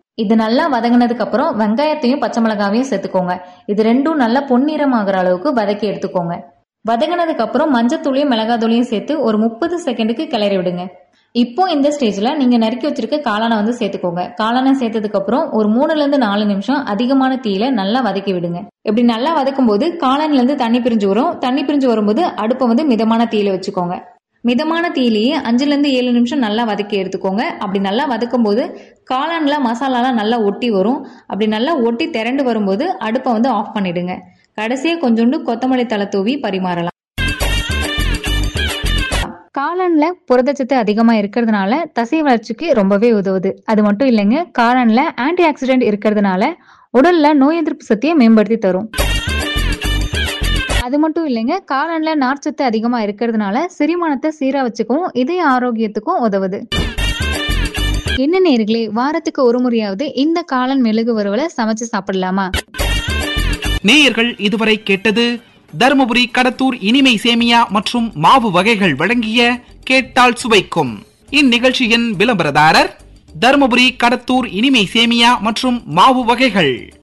இது நல்லா வதங்கினதுக்கு அப்புறம் வெங்காயத்தையும் பச்சை மிளகாவையும் சேர்த்துக்கோங்க இது ரெண்டும் நல்லா பொன்னிறம் ஆகுற அளவுக்கு வதக்கி எடுத்துக்கோங்க வதங்கினதுக்கு அப்புறம் மஞ்சத்தூளையும் மிளகாத்தூளையும் சேர்த்து ஒரு முப்பது செகண்டுக்கு கிளறி விடுங்க இப்போ இந்த ஸ்டேஜ்ல நீங்க நறுக்கி வச்சிருக்க காளானை வந்து சேர்த்துக்கோங்க காளானை சேர்த்ததுக்கு அப்புறம் ஒரு மூணுல இருந்து நாலு நிமிஷம் அதிகமான தீயில நல்லா வதக்கி விடுங்க இப்படி நல்லா வதக்கும் போது காளான்ல இருந்து தண்ணி பிரிஞ்சு வரும் தண்ணி பிரிஞ்சு வரும்போது அடுப்பை வந்து மிதமான தீயில வச்சுக்கோங்க மிதமான தீயிலேயே அஞ்சுல இருந்து ஏழு நிமிஷம் நல்லா வதக்கி எடுத்துக்கோங்க அப்படி நல்லா வதக்கும் போது காளான்ல மசாலாலாம் நல்லா ஒட்டி வரும் அப்படி நல்லா ஒட்டி திரண்டு வரும்போது அடுப்பை வந்து ஆஃப் பண்ணிடுங்க கடைசியா கொஞ்சோண்டு கொத்தமல்லி தலை தூவி பரிமாறலாம் காளான்ல புரதச்சத்து அதிகமா இருக்கிறதுனால தசை வளர்ச்சிக்கு ரொம்பவே உதவுது அது மட்டும் இல்லைங்க காளான்ல ஆன்டி ஆக்சிடென்ட் இருக்கிறதுனால உடல்ல நோய் எதிர்ப்பு சக்தியை மேம்படுத்தி தரும் அது மட்டும் இல்லைங்க காளான்ல நார்ச்சத்து அதிகமா இருக்கிறதுனால செரிமானத்தை சீரா வச்சுக்கவும் இதய ஆரோக்கியத்துக்கும் உதவுது என்ன நேர்களே வாரத்துக்கு ஒரு முறையாவது இந்த காளான் மெழுகு வறுவலை சமைச்சு சாப்பிடலாமா நேயர்கள் இதுவரை கேட்டது தருமபுரி கடத்தூர் இனிமை சேமியா மற்றும் மாவு வகைகள் வழங்கிய கேட்டால் சுவைக்கும் இந்நிகழ்ச்சியின் விளம்பரதாரர் தருமபுரி கடத்தூர் இனிமை சேமியா மற்றும் மாவு வகைகள்